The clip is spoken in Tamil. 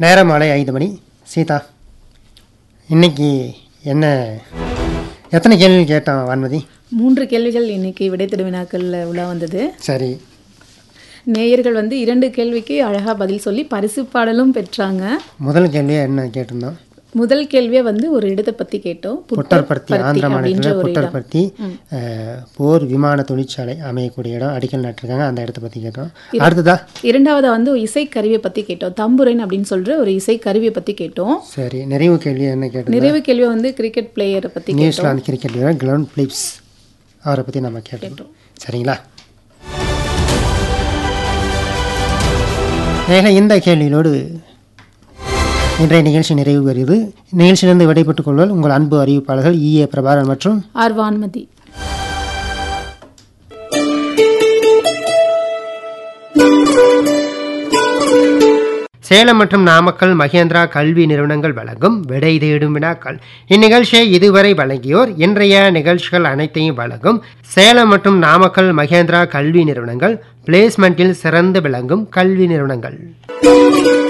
நேரம் மாலை ஐந்து மணி சீதா இன்னைக்கு என்ன எத்தனை கேள்வி கேட்டான் வான்மதி மூன்று கேள்விகள் இன்னைக்கு விடைத்தெடு வினாக்கள்ல உலா வந்தது சரி நேயர்கள் வந்து இரண்டு கேள்விக்கு அழகா பதில் சொல்லி பரிசு பாடலும் பெற்றாங்க முதல் கேள்வியே என்ன கேட்டிருந்தோம் முதல் கேள்வியே வந்து ஒரு இடத்தை பத்தி கேட்டோம் புட்டர்பர்த்தி ஆந்திர அப்படின்ற மாநிலத்தில் ஒரு இடம் புட்டர்பர்த்தி அஹ், போர் விமான தொழிற்சாலை அமையக்கூடிய இடம் அடிக்கல் நட்டிருக்காங்க அந்த இடத்த பற்றி கேட்டோம் அடுத்ததா இரண்டாவதா வந்து ஒரு இசைக்கருவியை பத்தி கேட்டோம் தம்புரைன் அப்படின்னு சொல்ற ஒரு இசைக்கருவியை பத்தி கேட்டோம் சரி நிறைவு கேள்வி என்ன கேட்டோம் நிறைவு கேள்வி வந்து கிரிக்கெட் பிளேயரை பத்தி கேட்டோம் நியூசிலாந்து கிரிக்கெட் வீரர் கிளவுன் பிலிப்ஸ் அவரை பற்றி நம்ம கேட்டோம் சரிங்களா ஏக இந்த கேள்வியோடு இன்றைய நிகழ்ச்சி நிறைவு பெறுகிறது நிகழ்ச்சியிலிருந்து விடைபெற்றுக் கொள்வது உங்கள் அன்பு அறிவிப்பாளர்கள் இ ஏ பிரபாகரன் மற்றும் ஆர் வான்மதி சேலம் மற்றும் நாமக்கல் மகேந்திரா கல்வி நிறுவனங்கள் வழங்கும் விடை தேடும் வினாக்கள் இந்நிகழ்ச்சியை இதுவரை வழங்கியோர் இன்றைய நிகழ்ச்சிகள் அனைத்தையும் வழங்கும் சேலம் மற்றும் நாமக்கல் மகேந்திரா கல்வி நிறுவனங்கள் பிளேஸ்மெண்டில் சிறந்து விளங்கும் கல்வி நிறுவனங்கள்